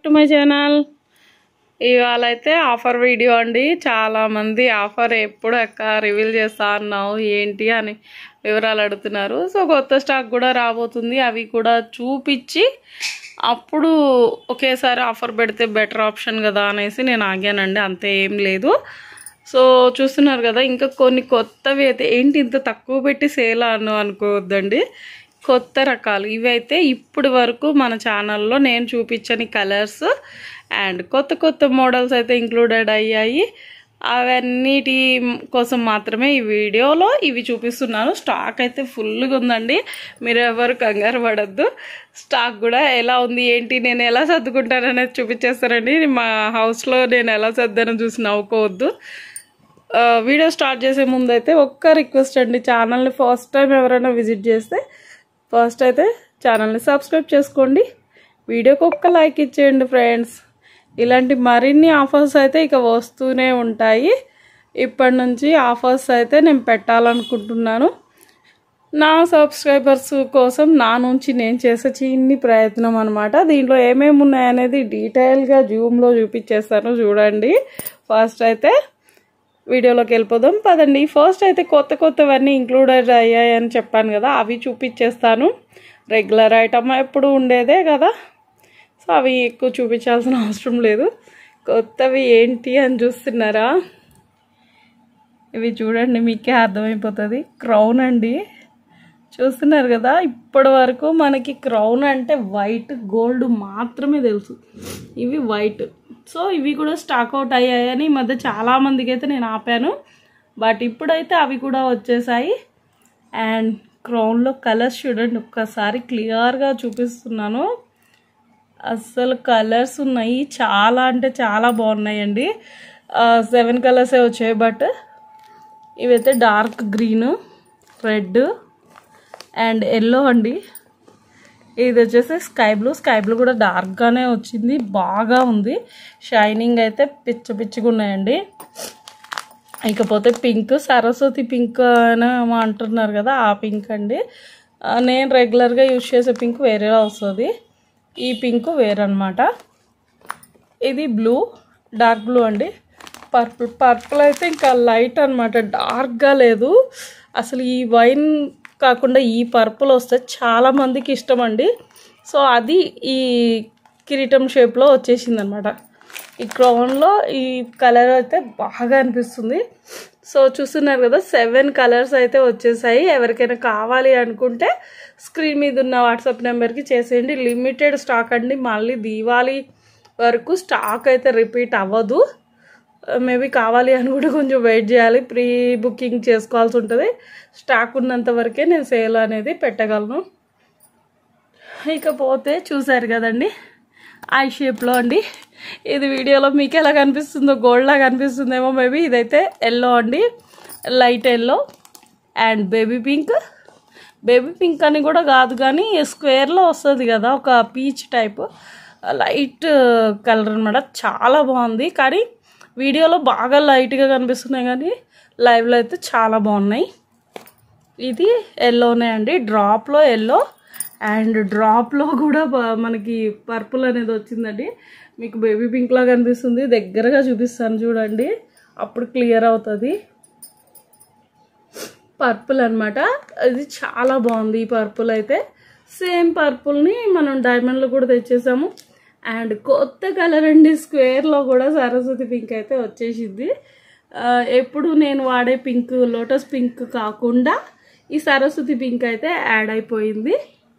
to my channel ఇవాళ అయితే offer video అండి చాలామంది ఆఫర్ ఎప్పుడు ఎక్క రివీల్ చేస్తా అన్నావు ఏంటి అని వివరాలు అడుగుతున్నారు సో కొత్త స్టాక్ కూడా రాబోతుంది అవి కూడా చూపించి అప్పుడు ఒకేసారి ఆఫర్ పెడితే బెటర్ ఆప్షన్ కదా అనేసి నేను ఆగానండి అంతే ఏం లేదు సో చూస్తున్నారు కదా ఇంకా కొన్ని కొత్తవి అయితే ఏంటి ఇంత తక్కువ పెట్టి సేల్ అను అనుకోవద్దండి కొత్త రకాలు ఇవి అయితే ఇప్పటి వరకు మన ఛానల్లో నేను చూపించని కలర్స్ అండ్ కొత్త కొత్త మోడల్స్ అయితే ఇంక్లూడెడ్ అయ్యాయి అవన్నిటి కోసం మాత్రమే ఈ వీడియోలో ఇవి చూపిస్తున్నాను స్టాక్ అయితే ఫుల్గా ఉందండి మీరు ఎవరు కంగారు పడద్దు స్టాక్ కూడా ఎలా ఉంది ఏంటి నేను ఎలా సర్దుకుంటాను అనేది చూపించేస్తానండి మా హౌస్లో నేను ఎలా సర్దానో చూసి నవ్వుకోవద్దు ఆ, వీడియో స్టార్ట్ చేసే ముందు అయితే ఒక్క రిక్వెస్ట్ అండి ఛానల్ని ఫస్ట్ టైం ఎవరైనా విజిట్ చేస్తే ఫస్ట్ అయితే ఛానల్ని సబ్స్క్రైబ్ చేసుకోండి వీడియోకి ఒక్క లైక్ ఇచ్చేయండి ఫ్రెండ్స్ ఇలాంటి మరిన్ని ఆఫర్స్ అయితే ఇక వస్తూనే ఉంటాయి ఇప్పటి నుంచి ఆఫర్స్ అయితే నేను పెట్టాలనుకుంటున్నాను నా సబ్స్క్రైబర్స్ కోసం నా నుంచి నేను చేసే చిన్ని ప్రయత్నం అనమాట దీంట్లో ఏమేమి ఉన్నాయనేది డీటెయిల్గా జూమ్లో చూపించేస్తాను చూడండి ఫస్ట్ అయితే వీడియోలోకి వెళ్ళిపోదాం పదండి ఫస్ట్ అయితే కొత్త కొత్తవన్నీ ఇంక్లూడెడ్ అయ్యాయి అని చెప్పాను కదా అవి చూపించేస్తాను రెగ్యులర్ ఐటమ్ ఎప్పుడు ఉండేదే కదా సో అవి ఎక్కువ చూపించాల్సిన అవసరం లేదు కొత్తవి ఏంటి అని చూస్తున్నారా ఇవి చూడండి మీకే అర్థమైపోతుంది క్రౌన్ అండి చూస్తున్నారు కదా ఇప్పటి వరకు మనకి క్రౌన్ అంటే వైట్ గోల్డ్ మాత్రమే తెలుసు ఇవి వైట్ సో ఇవి కూడా స్టాక్ అవుట్ అయ్యాయని ఈ మధ్య చాలామందికి అయితే నేను ఆపాను బట్ ఇప్పుడైతే అవి కూడా వచ్చేసాయి అండ్ క్రౌన్లో కలర్స్ చూడండి ఒక్కసారి క్లియర్గా చూపిస్తున్నాను అస్సలు కలర్స్ ఉన్నాయి చాలా అంటే చాలా బాగున్నాయండి సెవెన్ కలర్సే వచ్చాయి బట్ ఇవైతే dark green red and yellow అండి ఇది వచ్చేసి స్కై బ్లూ స్కై బ్లూ కూడా డార్క్గానే వచ్చింది బాగా ఉంది షైనింగ్ అయితే పిచ్చ పిచ్చిగా ఉన్నాయండి ఇకపోతే పింక్ సరస్వతి పింక్ అని ఏమో అంటున్నారు కదా ఆ పింక్ అండి ఆ, నేను రెగ్యులర్గా యూజ్ చేసే పింక్ వేరేలా వస్తుంది ఈ పింక్ వేరనమాట ఇది బ్లూ డార్క్ బ్లూ అండి పర్పుల్ పర్పుల్ అయితే ఇంకా లైట్ అనమాట డార్క్గా లేదు అసలు ఈ వైన్ కాకుండా ఈ పర్పుల్ వస్తే చాలా మందికి ఇష్టం అండి సో అది ఈ కిరీటం షేప్లో వచ్చేసింది అనమాట ఈ క్రౌన్లో ఈ కలర్ అయితే బాగా అనిపిస్తుంది సో చూస్తున్నారు కదా సెవెన్ కలర్స్ అయితే వచ్చేసాయి ఎవరికైనా కావాలి అనుకుంటే స్క్రీన్ మీద ఉన్న వాట్సాప్ నెంబర్కి చేసేయండి లిమిటెడ్ స్టాక్ అండి మళ్ళీ దీవాలి వరకు స్టాక్ అయితే రిపీట్ అవ్వదు మేబీ కావాలి అని కూడా కొంచెం వెయిట్ చేయాలి ప్రీ బుకింగ్ చేసుకోవాల్సి ఉంటుంది స్టాక్ ఉన్నంత వరకే నేను సేల్ అనేది పెట్టగలను ఇకపోతే చూసారు కదండి ఐ షేప్లో అండి ఇది వీడియోలో మీకు ఎలా కనిపిస్తుందో గోల్డ్ లాగా కనిపిస్తుందేమో మేబీ ఇదైతే ఎల్లో అండి light yellow and baby pink baby pink అని కూడా కాదు కానీ స్క్వేర్లో వస్తుంది కదా ఒక పీచ్ టైప్ లైట్ కలర్ అనమాట చాలా బాగుంది కానీ వీడియోలో బాగా లైట్గా కనిపిస్తున్నాయి కానీ లైవ్లో అయితే చాలా బాగున్నాయి ఇది ఎల్లోనే అండి డ్రాప్లో ఎల్లో అండ్ డ్రాప్లో కూడా బ- మనకి పర్పుల్ అనేది వచ్చిందండి మీకు బేబీ పింక్ లాగా కనిపిస్తుంది దగ్గరగా చూపిస్తాను చూడండి అప్పుడు క్లియర్ అవుతుంది పర్పుల్ అనమాట ఇది చాలా బాగుంది ఈ పర్పుల్ అయితే సేమ్ పర్పుల్ని మనం డైమండ్లో కూడా తెచ్చేసాము అండ్ కొత్త కలర్ అండి స్క్వేర్లో కూడా సరస్వతి పింక్ అయితే వచ్చేసింది ఆ, ఎప్పుడు నేను వాడే పింక్ లోటస్ పింక్ కాకుండా ఈ సరస్వతి పింక్ అయితే యాడ్ అయిపోయింది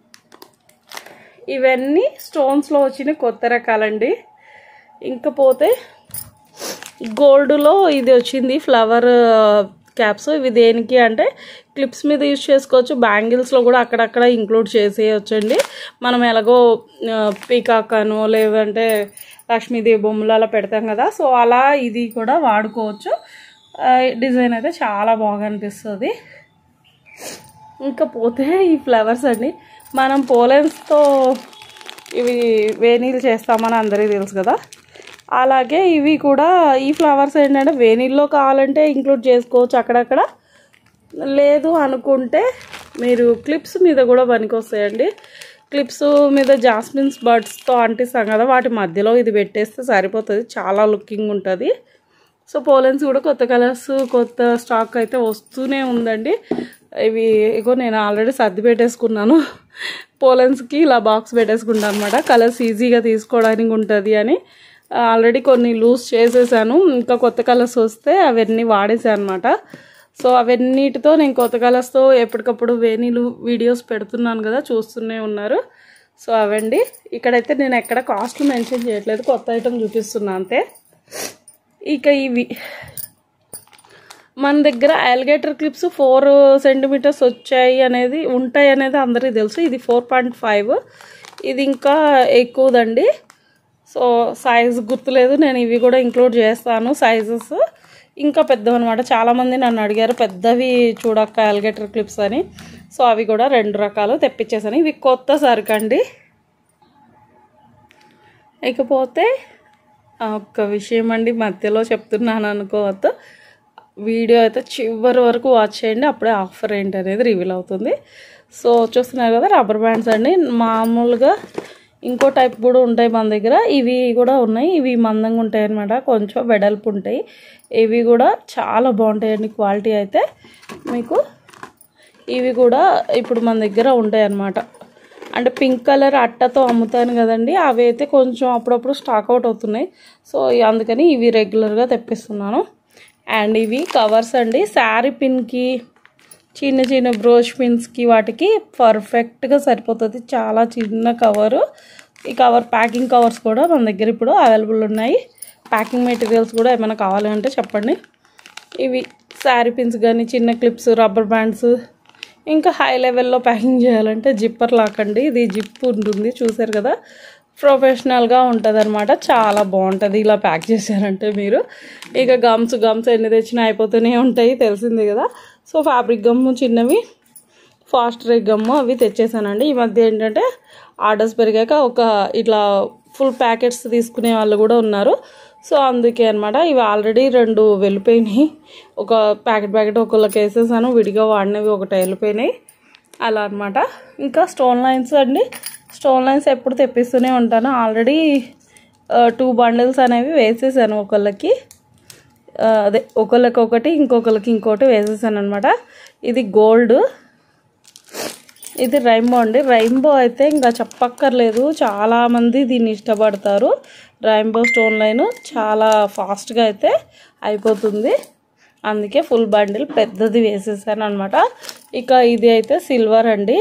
ఇవన్నీ స్టోన్స్లో వచ్చిన కొత్త రకాలండి ఇంకపోతే గోల్డ్లో ఇది వచ్చింది ఫ్లవర్ క్యాప్స్ ఇవి దేనికి అంటే క్లిప్స్ మీద యూజ్ చేసుకోవచ్చు బ్యాంగిల్స్లో కూడా అక్కడక్కడ ఇంక్లూడ్ చేసేయచ్చండి మనం ఎలాగో పీకాక్ అనో లేదంటే లక్ష్మీదేవి బొమ్మలు అలా పెడతాం కదా సో అలా ఇది కూడా వాడుకోవచ్చు ఆ, డిజైన్ అయితే చాలా బాగా అనిపిస్తుంది ఇంకా పోతే ఈ ఫ్లవర్స్ అండి మనం పోలెన్స్తో ఇవి వేనీళ్ళు చేస్తామని అందరికీ తెలుసు కదా అలాగే ఇవి కూడా ఈ ఫ్లవర్స్ ఏంటంటే వేనీల్లో కావాలంటే ఇంక్లూడ్ చేసుకోవచ్చు అక్కడక్కడ లేదు అనుకుంటే మీరు క్లిప్స్ మీద కూడా పనికొస్తాయండి క్లిప్స్ మీద జాస్మిన్స్ బర్డ్స్తో అంటిస్తాం కదా వాటి మధ్యలో ఇది పెట్టేస్తే సరిపోతుంది చాలా లుకింగ్ ఉంటుంది సో పోలెన్స్ కూడా కొత్త కలర్స్ కొత్త స్టాక్ అయితే వస్తూనే ఉందండి ఇవి ఇగో నేను ఆల్రెడీ సర్ది పెట్టేసుకున్నాను పోలెన్స్కి ఇలా బాక్స్ పెట్టేసుకుంటాను అనమాట కలర్స్ ఈజీగా తీసుకోవడానికి ఉంటుంది అని ఆల్రెడీ కొన్ని లూజ్ చేసేసాను ఇంకా కొత్త కలర్స్ వస్తే అవన్నీ వాడేసాను అనమాట సో అవన్నిటితో నేను కొత్త కలర్స్తో ఎప్పటికప్పుడు వేణీలు వీడియోస్ పెడుతున్నాను కదా చూస్తూనే ఉన్నారు సో అవండి ఇక్కడైతే నేను ఎక్కడ కాస్ట్ మెన్షన్ చేయట్లేదు కొత్త ఐటమ్ చూపిస్తున్నా అంతే ఇక ఇవి మన దగ్గర అలిగేటర్ క్లిప్స్ ఫోర్ సెంటీమీటర్స్ వచ్చాయి అనేది ఉంటాయి అనేది అందరికీ తెలుసు ఇది ఫోర్ పాయింట్ ఫైవ్ ఇది ఇంకా ఎక్కువదండి సో సైజ్ గుర్తులేదు నేను ఇవి కూడా ఇంక్లూడ్ చేస్తాను సైజెస్ ఇంకా పెద్దవి అనమాట చాలామంది నన్ను అడిగారు పెద్దవి చూడక్క అలిగేటర్ క్లిప్స్ అని సో అవి కూడా రెండు రకాలు తెప్పించేసాను ఇవి కొత్త సరుకండి ఇకపోతే ఆ, ఒక్క విషయం అండి మధ్యలో చెప్తున్నాను అనుకోవద్దు వీడియో అయితే చివరి వరకు వాచ్ చేయండి అప్పుడే ఆఫర్ ఏంటి అనేది రివీల్ అవుతుంది సో చూస్తున్నారు కదా రబ్బర్ బ్యాండ్స్ అండి మామూలుగా ఇంకో టైప్ కూడా ఉంటాయి మన దగ్గర ఇవి కూడా ఉన్నాయి ఇవి మందంగా ఉంటాయి అనమాట కొంచెం వెడల్పు ఉంటాయి ఇవి కూడా చాలా బాగుంటాయండి క్వాలిటీ అయితే మీకు ఇవి కూడా ఇప్పుడు మన దగ్గర ఉంటాయి అన్నమాట అంటే పింక్ కలర్ అట్టతో అమ్ముతాను కదండి అవి అయితే కొంచెం అప్పుడప్పుడు స్టాక్ అవుట్ అవుతున్నాయి సో అందుకని ఇవి రెగ్యులర్గా తెప్పిస్తున్నాను అండ్ ఇవి కవర్స్ అండి శారీ పిన్కి చిన్న చిన్న బ్రోష్ పిన్స్కి వాటికి పర్ఫెక్ట్గా సరిపోతుంది చాలా చిన్న కవరు ఈ కవర్ ప్యాకింగ్ కవర్స్ కూడా మన దగ్గర ఇప్పుడు అవైలబుల్ ఉన్నాయి ప్యాకింగ్ మెటీరియల్స్ కూడా ఏమైనా కావాలంటే చెప్పండి ఇవి శారీ పిన్స్ కానీ చిన్న క్లిప్స్ రబ్బర్ బ్యాండ్స్ ఇంకా హై లెవెల్లో ప్యాకింగ్ చేయాలంటే జిప్పర్ లాక్ అండి ఇది జిప్ ఉంటుంది చూసారు కదా ప్రొఫెషనల్గా ఉంటుంది అనమాట చాలా బాగుంటుంది ఇలా ప్యాక్ చేశారంటే మీరు ఇక గమ్స్ గమ్స్ ఎన్ని తెచ్చినా అయిపోతూనే ఉంటాయి తెలిసిందే కదా సో ఫ్యాబ్రిక్ గమ్ము చిన్నవి ఫాస్ట్ రేక్ గమ్ము అవి తెచ్చేసానండి ఈ మధ్య ఏంటంటే ఆర్డర్స్ పెరిగాక ఒక ఇట్లా ఫుల్ ప్యాకెట్స్ తీసుకునే వాళ్ళు కూడా ఉన్నారు సో అందుకే అనమాట ఇవి ఆల్రెడీ రెండు వెళ్ళిపోయినాయి ఒక ప్యాకెట్ ప్యాకెట్ ఒకళ్ళకి వేసేసాను విడిగా వాడినవి ఒకటి వెళ్ళిపోయినాయి అలా అనమాట ఇంకా స్టోన్ లైన్స్ అండి స్టోన్ లైన్స్ ఎప్పుడు తెప్పిస్తూనే ఉంటాను ఆల్రెడీ టూ బండిల్స్ అనేవి వేసేసాను ఒకళ్ళకి ఆ, అదే ఒకళ్ళకి ఒకటి ఇంకొకళ్ళకి ఇంకోటి వేసేసాను అనమాట ఇది గోల్డ్ ఇది రైంబో అండి రైంబో అయితే ఇంకా చెప్పక్కర్లేదు చాలామంది దీన్ని ఇష్టపడతారు రైంబో స్టోన్ లైన్ చాలా ఫాస్ట్గా అయితే అయిపోతుంది అందుకే ఫుల్ బండిల్ పెద్దది వేసేసాను అనమాట ఇక ఇది అయితే సిల్వర్ అండి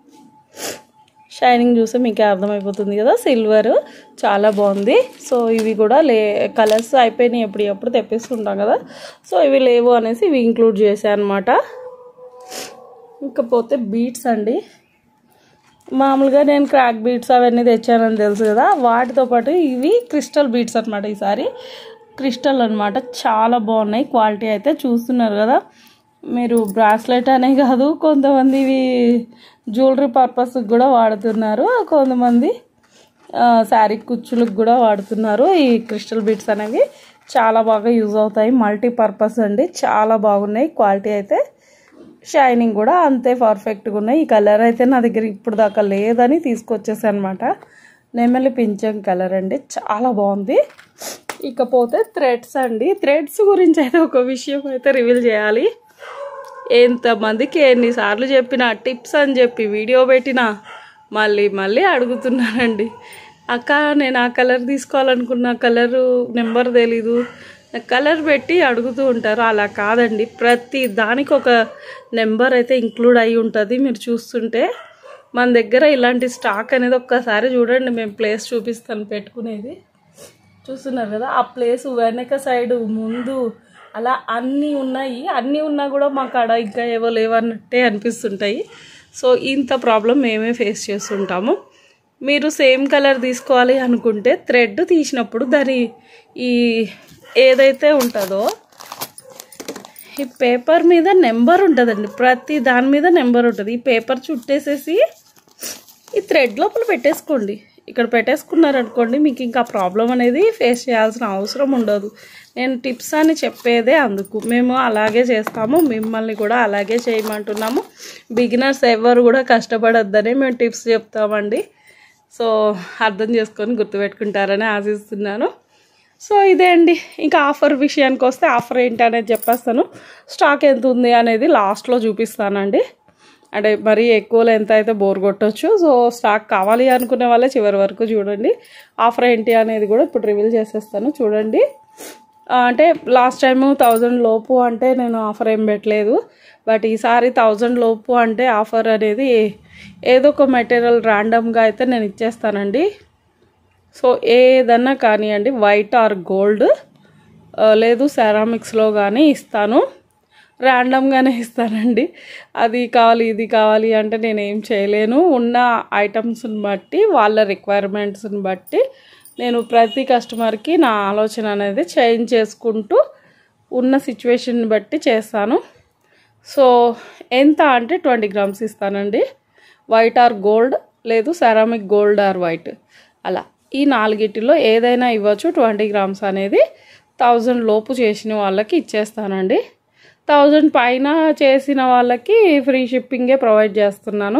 షైనింగ్ చూస్తే మీకు అర్థమైపోతుంది కదా సిల్వర్ చాలా బాగుంది సో ఇవి కూడా లే కలర్స్ అయిపోయినాయి ఎప్పుడు ఎప్పుడు తెప్పిస్తుంటాం కదా సో ఇవి లేవు అనేసి ఇవి ఇంక్లూడ్ చేశాను అనమాట ఇకపోతే బీట్స్ అండి మామూలుగా నేను క్రాక్ బీట్స్ అవన్నీ తెచ్చానని తెలుసు కదా వాటితో పాటు ఇవి క్రిస్టల్ బీట్స్ అనమాట ఈసారి క్రిస్టల్ అనమాట చాలా బాగున్నాయి క్వాలిటీ అయితే చూస్తున్నారు కదా మీరు బ్రాస్లెట్ అనే కాదు కొంతమంది ఇవి జ్యువెలరీ పర్పస్కి కూడా వాడుతున్నారు కొంతమంది ఆ, శారీ కుచ్చులకు కూడా వాడుతున్నారు ఈ క్రిస్టల్ బీట్స్ అనేవి చాలా బాగా యూజ్ అవుతాయి మల్టీ పర్పస్ అండి చాలా బాగున్నాయి క్వాలిటీ అయితే షైనింగ్ కూడా అంతే పర్ఫెక్ట్గా ఉన్నాయి ఈ కలర్ అయితే నా దగ్గర ఇప్పుడు దాకా లేదని తీసుకొచ్చేసాను అనమాట నెమలి పింఛం కలర్ అండి చాలా బాగుంది ఇకపోతే థ్రెడ్స్ అండి థ్రెడ్స్ గురించి అయితే ఒక విషయం అయితే రివీల్ చేయాలి ఎంతమందికి ఎన్నిసార్లు చెప్పిన టిప్స్ అని చెప్పి వీడియో పెట్టినా మళ్ళీ మళ్ళీ అడుగుతున్నానండి అక్క నేను ఆ కలర్ తీసుకోవాలనుకున్న కలరు నెంబర్ తెలీదు కలర్ పెట్టి అడుగుతూ ఉంటారు అలా కాదండి ప్రతి దానికి ఒక నెంబర్ అయితే ఇంక్లూడ్ అయి ఉంటుంది మీరు చూస్తుంటే మన దగ్గర ఇలాంటి స్టాక్ అనేది ఒక్కసారి చూడండి మేము ప్లేస్ చూపిస్తాను పెట్టుకునేది చూస్తున్నారు కదా ఆ ప్లేస్ వెనక సైడ్ ముందు అలా అన్నీ ఉన్నాయి అన్నీ ఉన్నా కూడా మాకు ఆడ ఇంకా ఏవో లేవన్నట్టే అనిపిస్తుంటాయి సో ఇంత ప్రాబ్లం మేమే ఫేస్ చేస్తుంటాము మీరు సేమ్ కలర్ తీసుకోవాలి అనుకుంటే థ్రెడ్ తీసినప్పుడు దాని ఈ ఏదైతే ఉంటుందో ఈ పేపర్ మీద నెంబర్ ఉంటుందండి ప్రతి దాని మీద నెంబర్ ఉంటుంది ఈ పేపర్ చుట్టేసేసి ఈ థ్రెడ్ లోపల పెట్టేసుకోండి ఇక్కడ పెట్టేసుకున్నారనుకోండి మీకు ఇంకా ప్రాబ్లం అనేది ఫేస్ చేయాల్సిన అవసరం ఉండదు నేను టిప్స్ అని చెప్పేదే అందుకు మేము అలాగే చేస్తాము మిమ్మల్ని కూడా అలాగే చేయమంటున్నాము బిగినర్స్ ఎవరు కూడా కష్టపడొద్దని మేము టిప్స్ చెప్తామండి సో అర్థం చేసుకొని గుర్తుపెట్టుకుంటారని ఆశిస్తున్నాను సో ఇదే అండి ఇంకా ఆఫర్ విషయానికి వస్తే ఆఫర్ ఏంటి అనేది చెప్పేస్తాను స్టాక్ ఎంత ఉంది అనేది లాస్ట్లో చూపిస్తానండి అంటే మరీ ఎక్కువలో ఎంత అయితే బోర్ కొట్టచ్చు సో స్టాక్ కావాలి అనుకునే వాళ్ళే చివరి వరకు చూడండి ఆఫర్ ఏంటి అనేది కూడా ఇప్పుడు రివీల్ చేసేస్తాను చూడండి ఆ, అంటే లాస్ట్ టైం థౌజండ్ లోపు అంటే నేను ఆఫర్ ఏం పెట్టలేదు బట్ ఈసారి థౌజండ్ లోపు అంటే ఆఫర్ అనేది ఏదో ఒక మెటీరియల్ ర్యాండమ్గా అయితే నేను ఇచ్చేస్తానండి సో ఏదన్నా కానివ్వండి వైట్ ఆర్ గోల్డ్ ఆ, లేదు సెరామిక్స్లో కానీ ఇస్తాను ర్యాండమ్గానే ఇస్తానండి అది కావాలి ఇది కావాలి అంటే నేను ఏం చేయలేను ఉన్న ఐటమ్స్ని బట్టి వాళ్ళ రిక్వైర్మెంట్స్ని బట్టి నేను ప్రతి కస్టమర్కి నా ఆలోచన అనేది చేంజ్ చేసుకుంటూ ఉన్న సిచ్యువేషన్ బట్టి చేస్తాను సో ఎంత అంటే ట్వంటీ గ్రామ్స్ ఇస్తానండి వైట్ ఆర్ గోల్డ్ లేదు సెరామిక్ గోల్డ్ ఆర్ వైట్ అలా ఈ నాలుగిటిలో ఏదైనా ఇవ్వచ్చు ట్వంటీ గ్రామ్స్ అనేది థౌజండ్ లోపు చేసిన వాళ్ళకి ఇచ్చేస్తానండి థౌజండ్ పైన చేసిన వాళ్ళకి ఫ్రీ షిప్పింగే ప్రొవైడ్ చేస్తున్నాను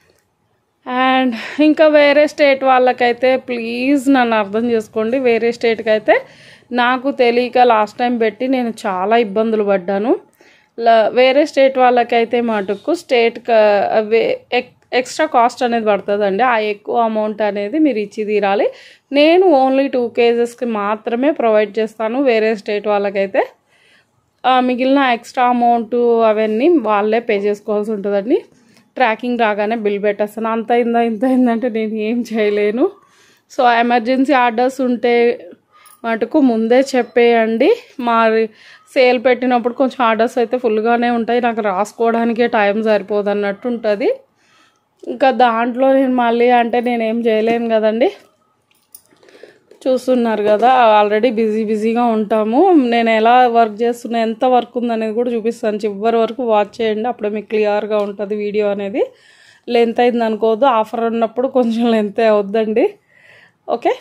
అండ్ ఇంకా వేరే స్టేట్ వాళ్ళకైతే ప్లీజ్ నన్ను అర్థం చేసుకోండి వేరే స్టేట్కి అయితే నాకు తెలియక లాస్ట్ టైం పెట్టి నేను చాలా ఇబ్బందులు పడ్డాను ల- వేరే స్టేట్ వాళ్ళకైతే మటుకు స్టేట్ ఎక్స్ట్రా కాస్ట్ అనేది పడుతుందండి ఆ ఎక్కువ అమౌంట్ అనేది మీరు ఇచ్చి తీరాలి నేను ఓన్లీ టూ కేజెస్కి మాత్రమే ప్రొవైడ్ చేస్తాను వేరే స్టేట్ వాళ్ళకైతే ఆ, మిగిలిన ఎక్స్ట్రా అమౌంట్ అవన్నీ వాళ్ళే పే చేసుకోవాల్సి ఉంటుందండి ట్రాకింగ్ రాగానే బిల్ పెట్టేస్తాను అంత అయిందా ఇంత అయిందంటే నేను ఏం చేయలేను సో ఎమర్జెన్సీ ఆర్డర్స్ ఉంటే మటుకు ముందే చెప్పేయండి మా సేల్ పెట్టినప్పుడు కొంచెం ఆర్డర్స్ అయితే ఫుల్గానే ఉంటాయి నాకు రాసుకోవడానికే టైం సరిపోదు అన్నట్టు ఉంటుంది ఇంకా దాంట్లో నేను మళ్ళీ అంటే నేనేం చేయలేను కదండి చూస్తున్నారు కదా ఆల్రెడీ బిజీ బిజీగా ఉంటాము నేను ఎలా వర్క్ చేస్తున్నా ఎంత వర్క్ ఉందనేది కూడా చూపిస్తాను చివరి వరకు వాచ్ చేయండి అప్పుడే మీకు క్లియర్గా ఉంటుంది వీడియో అనేది లెంత్ అయింది అనుకోవద్దు ఆఫర్ ఉన్నప్పుడు కొంచెం లెంత్ అవుద్దండి ఓకే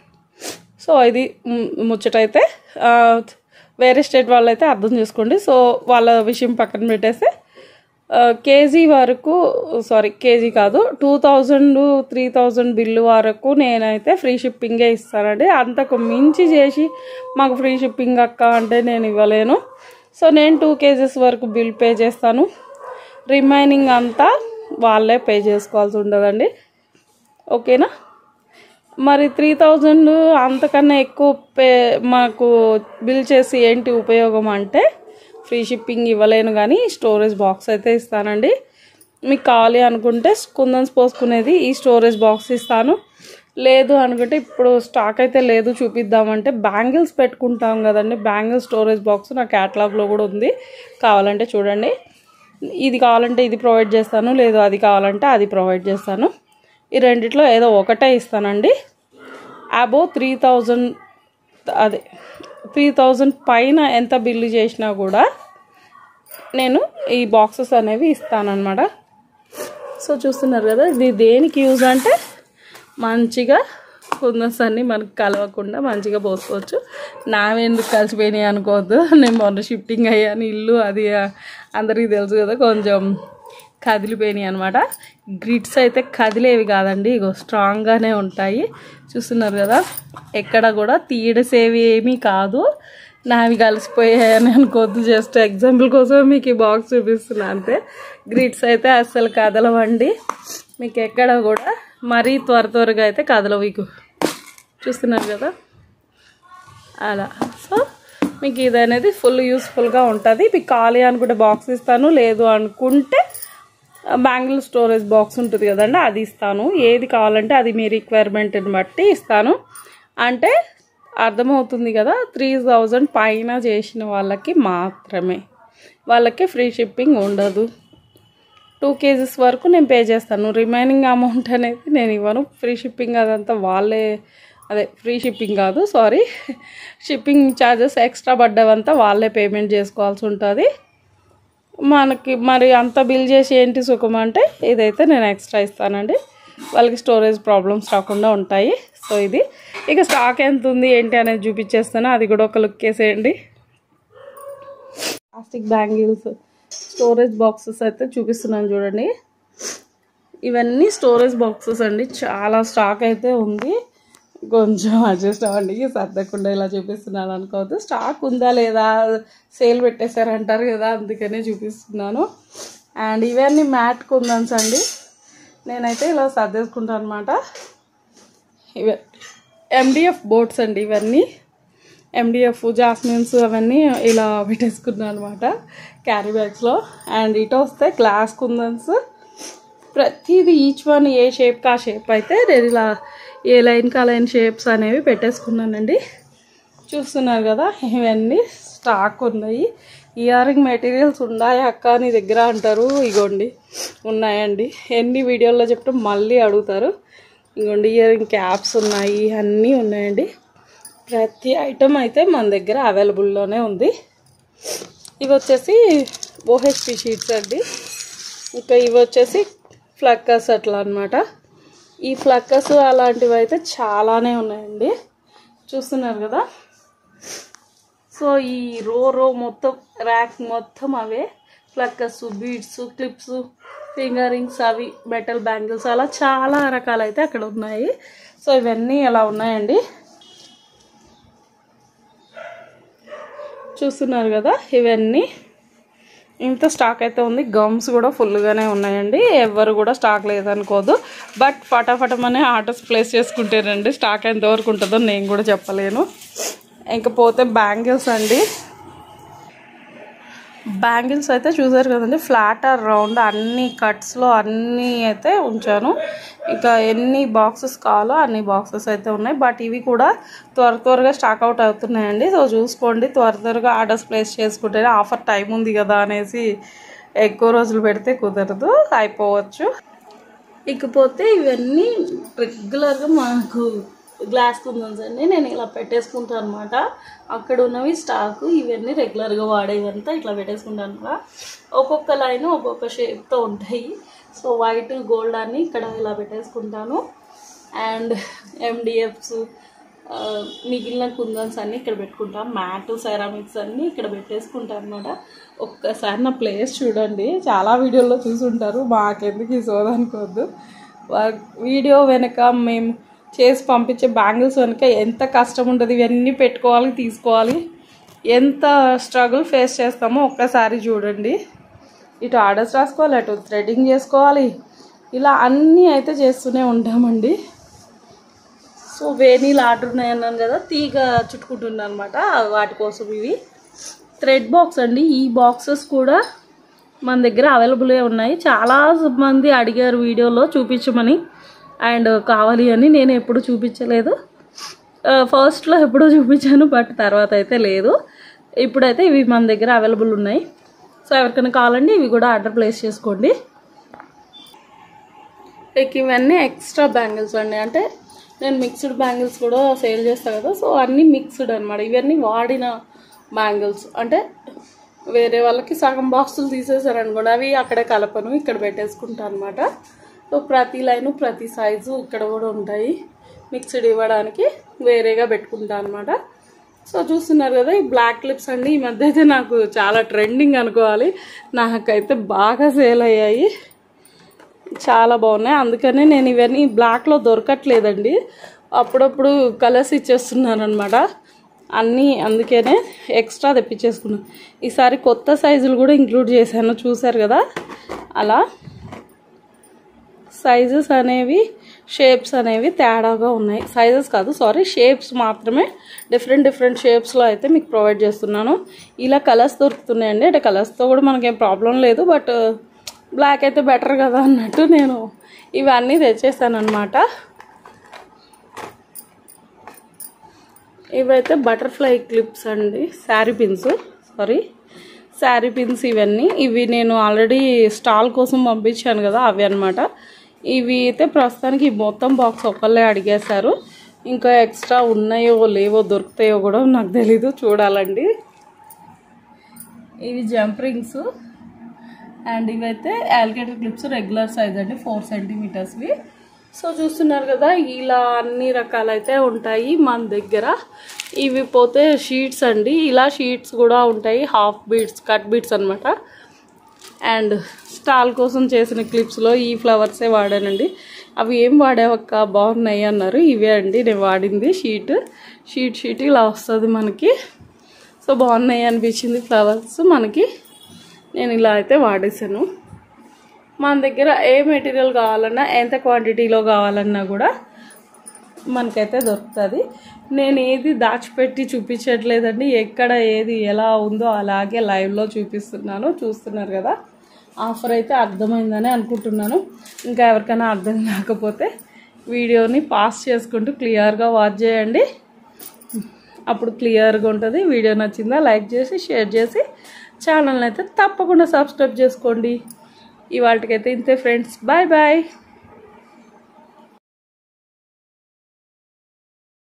సో ఇది ము- ముచ్చటైతే ఆ, వేరే స్టేట్ వాళ్ళైతే అర్థం చేసుకోండి సో వాళ్ళ విషయం పక్కన పెట్టేస్తే ఆ, కేజీ వరకు సారీ కేజీ కాదు two thousand three thousand bill వరకు నేనైతే ఫ్రీ షిప్పింగే ఇస్తానండి అంతకు మించి చేసి మాకు ఫ్రీ షిప్పింగ్ అక్క అంటే నేను ఇవ్వలేను సో నేను టూ కేజెస్ వరకు బిల్ పే చేస్తాను రిమైనింగ్ అంతా వాళ్ళే పే చేసుకోవాల్సి ఉంటుందండి ఓకేనా మరి త్రీ థౌజండ్ అంతకన్నా ఎక్కువ పే మాకు బిల్ చేసి ఏంటి ఉపయోగం అంటే ఫ్రీ షిప్పింగ్ ఇవ్వలేను కానీ స్టోరేజ్ బాక్స్ అయితే ఇస్తానండి మీకు కావాలి అనుకుంటే కుందన్స్ పోసుకునేది ఈ స్టోరేజ్ బాక్స్ ఇస్తాను లేదు అనుకుంటే ఇప్పుడు స్టాక్ అయితే లేదు చూపిద్దామంటే బ్యాంగిల్స్ పెట్టుకుంటాం కదండి బ్యాంగిల్ స్టోరేజ్ బాక్స్ నా క్యాటలాగ్లో కూడా ఉంది కావాలంటే చూడండి ఇది కావాలంటే ఇది ప్రొవైడ్ చేస్తాను లేదు అది కావాలంటే అది ప్రొవైడ్ చేస్తాను ఈ రెండిట్లో ఏదో ఒకటే ఇస్తానండి అబో త్రీ థౌజండ్ అదే త్రీ థౌజండ్ పైన ఎంత బిల్లు చేసినా కూడా నేను ఈ బాక్సెస్ అనేవి ఇస్తానన్నమాట సో చూస్తున్నారు కదా ఇది దేనికి యూజ్ అంటే మంచిగా కుందన్స్ అన్ని మనకు కలవకుండా మంచిగా పోసుకోవచ్చు నావెందుకు కలిసిపోయినాయి అనుకోవద్దు నేను మొన్న షిఫ్టింగ్ అయ్యాను ఇల్లు అది ఆ, అందరికీ తెలుసు కదా కొంచెం కదిలిపోయినాయి అనమాట గ్రిడ్స్ అయితే కదిలేవి కాదండి ఇగో స్ట్రాంగ్గానే ఉంటాయి చూస్తున్నారు కదా ఎక్కడ కూడా తీయడసేవి ఏమీ కాదు నావి కలిసిపోయాయని అనుకోవద్దు జస్ట్ ఎగ్జాంపుల్ కోసం మీకు ఈ బాక్స్ చూపిస్తున్నా అంతే గ్రిడ్స్ అయితే అస్సలు కదలవండి మీకు ఎక్కడ కూడా మరీ త్వర త్వరగా అయితే కదలవు ఇకు చూస్తున్నారు కదా అలా సో మీకు ఇది అనేది ఫుల్ యూస్ఫుల్గా ఉంటుంది మీకు ఖాళీ అనుకుంటే బాక్స్ ఇస్తాను లేదు అనుకుంటే బ్యాంగిల్ స్టోరేజ్ బాక్స్ ఉంటుంది కదండి అది ఇస్తాను ఏది కావాలంటే అది మీ రిక్వైర్మెంట్ని బట్టి ఇస్తాను అంటే అర్థమవుతుంది కదా త్రీ థౌజండ్ పైన చేసిన వాళ్ళకి మాత్రమే వాళ్ళకి ఫ్రీ షిప్పింగ్ ఉండదు టూ కేజీస్ వరకు నేను పే చేస్తాను రిమైనింగ్ అమౌంట్ అనేది నేను ఇవ్వను ఫ్రీ షిప్పింగ్ అదంతా వాళ్ళే అదే ఫ్రీ షిప్పింగ్ కాదు సారీ షిప్పింగ్ ఛార్జెస్ ఎక్స్ట్రా పడ్డవంతా వాళ్ళే పేమెంట్ చేసుకోవాల్సి ఉంటుంది మనకి మరి అంత బిల్ చేసి ఏంటి సుఖం అంటే ఇదైతే నేను ఎక్స్ట్రా ఇస్తానండి వాళ్ళకి స్టోరేజ్ ప్రాబ్లమ్స్ రాకుండా ఉంటాయి సో ఇది ఇక స్టాక్ ఎంత ఉంది ఏంటి అనేది చూపించేస్తాను అది కూడా ఒక లుక్ వేసేయండి ప్లాస్టిక్ బ్యాంగిల్స్ స్టోరేజ్ బాక్సెస్ అయితే చూపిస్తున్నాను చూడండి ఇవన్నీ స్టోరేజ్ బాక్సెస్ అండి చాలా స్టాక్ అయితే ఉంది కొంచెం అడ్జస్ట్ అవ్వండి సర్దకుండా ఇలా చూపిస్తున్నాను అనుకోవద్దు స్టాక్ ఉందా లేదా సేల్ పెట్టేశారంటారు కదా అందుకనే చూపిస్తున్నాను అండ్ ఇవన్నీ మ్యాట్ కుందన్స్ అండి నేనైతే ఇలా సర్దేసుకుంటాను అనమాట ఇవ ఎండిఎఫ్ బోట్స్ అండి ఇవన్నీ ఎండిఎఫ్ జాస్మిన్స్ అవన్నీ ఇలా పెట్టేసుకున్నాను అనమాట క్యారీ బ్యాగ్స్లో అండ్ ఇటు వస్తే గ్లాస్ కుందన్స్ ప్రతిదీ ఈచ్ వన్ ఏ షేప్కి ఆ షేప్ అయితే నేను ఇలా ఏ లైన్కి ఆ లైన్ షేప్స్ అనేవి పెట్టేసుకున్నానండి చూస్తున్నారు కదా ఇవన్నీ స్టాక్ ఉన్నాయి ఇయరింగ్ మెటీరియల్స్ ఉన్నాయా అక్క నీ దగ్గర అంటారు ఇగోండి ఉన్నాయండి ఎన్ని వీడియోల్లో చెప్తే మళ్ళీ అడుగుతారు ఇగోండి ఇయరింగ్ క్యాప్స్ ఉన్నాయి అన్నీ ఉన్నాయండి ప్రతి ఐటమ్ అయితే మన దగ్గర అవైలబుల్లోనే ఉంది ఇవి వచ్చేసి ఓహెచ్పి షీట్స్ అండి ఇంకా ఇవి వచ్చేసి ఫ్లక్కర్స్ అట్లా అనమాట ఈ ఫ్లక్కర్స్ అలాంటివి అయితే చాలానే ఉన్నాయండి చూస్తున్నారు కదా సో ఈ రో రో మొత్తం ర్యాక్ మొత్తం అవే ఫ్లక్కర్స్ బీడ్స్ క్లిప్స్ ఫింగర్ రింగ్స్ అవి మెటల్ బ్యాంగిల్స్ అలా చాలా రకాలైతే అక్కడ ఉన్నాయి సో ఇవన్నీ అలా ఉన్నాయండి చూస్తున్నారు కదా ఇవన్నీ ఇంత స్టాక్ అయితే ఉంది గమ్స్ కూడా ఫుల్గానే ఉన్నాయండి ఎవరు కూడా స్టాక్ లేదనుకోదు బట్ ఫటాఫటమనే ఆర్డర్స్ ప్లేస్ చేసుకుంటేనండి స్టాక్ ఎంతవరకు ఉంటుందో నేను కూడా చెప్పలేను ఇంకపోతే బ్యాంగిల్స్ అండి బ్యాంగిల్స్ అయితే చూసారు కదండి ఫ్లాట్ ఆర్ రౌండ్ అన్ని కట్స్లో అన్నీ అయితే ఉంచాను ఇంకా ఎన్ని బాక్సెస్ కావాలో అన్ని బాక్సెస్ అయితే ఉన్నాయి బట్ ఇవి కూడా త్వర త్వరగా స్టాక్ అవుట్ అవుతున్నాయండి సో చూసుకోండి త్వర త్వరగా ఆర్డర్స్ ప్లేస్ చేసుకుంటే ఆఫర్ టైం ఉంది కదా అనేసి ఎక్కువ రోజులు పెడితే కుదరదు అయిపోవచ్చు ఇకపోతే ఇవన్నీ రెగ్యులర్గా మాకు గ్లాస్ కుందన్స్ అండి నేను ఇలా పెట్టేసుకుంటాను అనమాట అక్కడ ఉన్నవి స్టాకు ఇవన్నీ రెగ్యులర్గా వాడేవంతా ఇట్లా పెట్టేసుకుంటాను అనమాట ఒక్కొక్క లైన్ ఒక్కొక్క షేప్తో ఉంటాయి సో వైట్ గోల్డ్ అని ఇక్కడ ఇలా పెట్టేసుకుంటాను అండ్ ఎండిఎఫ్స్ మిగిలిన కుందన్స్ అన్నీ ఇక్కడ పెట్టుకుంటాను మ్యాట్ సెరామిక్స్ అన్నీ ఇక్కడ పెట్టేసుకుంటాను అనమాట ఒక్కసారి నా ప్లేస్ చూడండి చాలా వీడియోల్లో చూసుంటారు మాకెందుకు ఈ సోదనుకోవద్దు వీడియో వెనక మేము చేసి పంపించే బ్యాంగిల్స్ వెనక ఎంత కష్టం ఉంటుంది ఇవన్నీ పెట్టుకోవాలి తీసుకోవాలి ఎంత స్ట్రగుల్ ఫేస్ చేస్తామో ఒక్కసారి చూడండి ఇటు ఆర్డర్స్ రాసుకోవాలి అటు థ్రెడ్డింగ్ చేసుకోవాలి ఇలా అన్నీ అయితే చేస్తూనే ఉంటామండి సో వేనీలు ఆర్డర్ ఉన్నాయన్నాను కదా తీగ చుట్టుకుంటున్నాను అనమాట వాటి కోసం ఇవి థ్రెడ్ బాక్స్ అండి ఈ బాక్సెస్ కూడా మన దగ్గర అవైలబుల్గా ఉన్నాయి చాలా మంది అడిగారు వీడియోలో చూపించమని అండ్ కావాలి అని నేను ఎప్పుడు చూపించలేదు ఫస్ట్లో ఎప్పుడో చూపించాను బట్ తర్వాత అయితే లేదు ఇప్పుడైతే ఇవి మన దగ్గర అవైలబుల్ ఉన్నాయి సో ఎవరికైనా కావాలండి ఇవి కూడా ఆర్డర్ ప్లేస్ చేసుకోండి ఇక ఇవన్నీ ఎక్స్ట్రా బ్యాంగిల్స్ అండి అంటే నేను మిక్స్డ్ బ్యాంగిల్స్ కూడా సేల్ చేస్తాను కదా సో అన్నీ మిక్స్డ్ అనమాట ఇవన్నీ వాడిన బ్యాంగిల్స్ అంటే వేరే వాళ్ళకి సగం బాక్సులు తీసేసారు అనుకోండి అవి అక్కడే కలపను ఇక్కడ పెట్టేసుకుంటాను అనమాట సో ప్రతి లైను ప్రతి సైజు ఇక్కడ కూడా ఉంటాయి మిక్స్డ్ ఇవ్వడానికి వేరేగా పెట్టుకుంటాను అనమాట సో చూస్తున్నారు కదా ఈ బ్లాక్ క్లిప్స్ అండి ఈ మధ్య అయితే నాకు చాలా ట్రెండింగ్ అనుకోవాలి నాకైతే బాగా సేల్ అయ్యాయి చాలా బాగున్నాయి అందుకనే నేను ఇవన్నీ బ్లాక్లో దొరకట్లేదండి అప్పుడప్పుడు కలర్స్ ఇచ్చేస్తున్నాను అనమాట అన్నీ అందుకనే ఎక్స్ట్రా తెప్పించేసుకున్నాను ఈసారి కొత్త సైజులు కూడా ఇంక్లూడ్ చేశాను చూసారు కదా అలా సైజెస్ అనేవి షేప్స్ అనేవి తేడాగా ఉన్నాయి సైజెస్ కాదు సారీ షేప్స్ మాత్రమే డిఫరెంట్ డిఫరెంట్ షేప్స్లో అయితే మీకు ప్రొవైడ్ చేస్తున్నాను ఇలా కలర్స్ దొరుకుతున్నాయండి అంటే కలర్స్తో కూడా మనకేం ప్రాబ్లం లేదు బట్ బ్లాక్ అయితే బెటర్ కదా అన్నట్టు నేను ఇవన్నీ తెచ్చేసాను అనమాట ఇవైతే బటర్ఫ్లై క్లిప్స్ అండి sari pins sorry sari pins ఇవన్నీ ఇవి నేను ఆల్రెడీ స్టాల్ కోసం పంపించాను కదా అవి అనమాట ఇవి అయితే ప్రస్తుతానికి ఈ మొత్తం బాక్స్ ఒకళ్ళే అడిగేశారు ఇంకా ఎక్స్ట్రా ఉన్నాయో లేవో దొరుకుతాయో కూడా నాకు తెలీదు చూడాలండి ఇవి జంప్ రింగ్స్ అండ్ ఇవైతే యాలిగేటర్ క్లిప్స్ రెగ్యులర్ సైజ్ అండి ఫోర్ సెంటీమీటర్స్వి సో చూస్తున్నారు కదా ఇలా అన్ని రకాలైతే ఉంటాయి మన దగ్గర ఇవి పోతే షీట్స్ అండి ఇలా షీట్స్ కూడా ఉంటాయి హాఫ్ బీడ్స్ కట్ బీడ్స్ అనమాట అండ్ స్టాల్ కోసం చేసిన క్లిప్స్లో ఈ ఫ్లవర్సే వాడానండి అవి ఏం వాడావక్క బాగున్నాయి అన్నారు ఇవే అండి నేను వాడింది షీట్ షీట్ షీట్ ఇలా వస్తుంది మనకి సో బాగున్నాయి అనిపించింది ఫ్లవర్స్ మనకి నేను ఇలా అయితే వాడేసాను మన దగ్గర ఏ మెటీరియల్ కావాలన్నా ఎంత క్వాంటిటీలో కావాలన్నా కూడా మనకైతే దొరుకుతుంది నేను ఏది దాచిపెట్టి చూపించట్లేదండి ఎక్కడ ఏది ఎలా ఉందో అలాగే లైవ్లో చూపిస్తున్నాను చూస్తున్నారు కదా ఆఫర్ అయితే అర్థమైందని అనుకుంటున్నాను ఇంకా ఎవరికైనా అర్థం కాకపోతే వీడియోని పాస్ చేసుకుంటూ క్లియర్గా వాచ్ చేయండి అప్పుడు క్లియర్గా ఉంటుంది వీడియో నచ్చిందా లైక్ చేసి షేర్ చేసి ఛానల్ని అయితే తప్పకుండా సబ్స్క్రైబ్ చేసుకోండి ఇవాళకైతే ఇంతే ఫ్రెండ్స్ బాయ్ బాయ్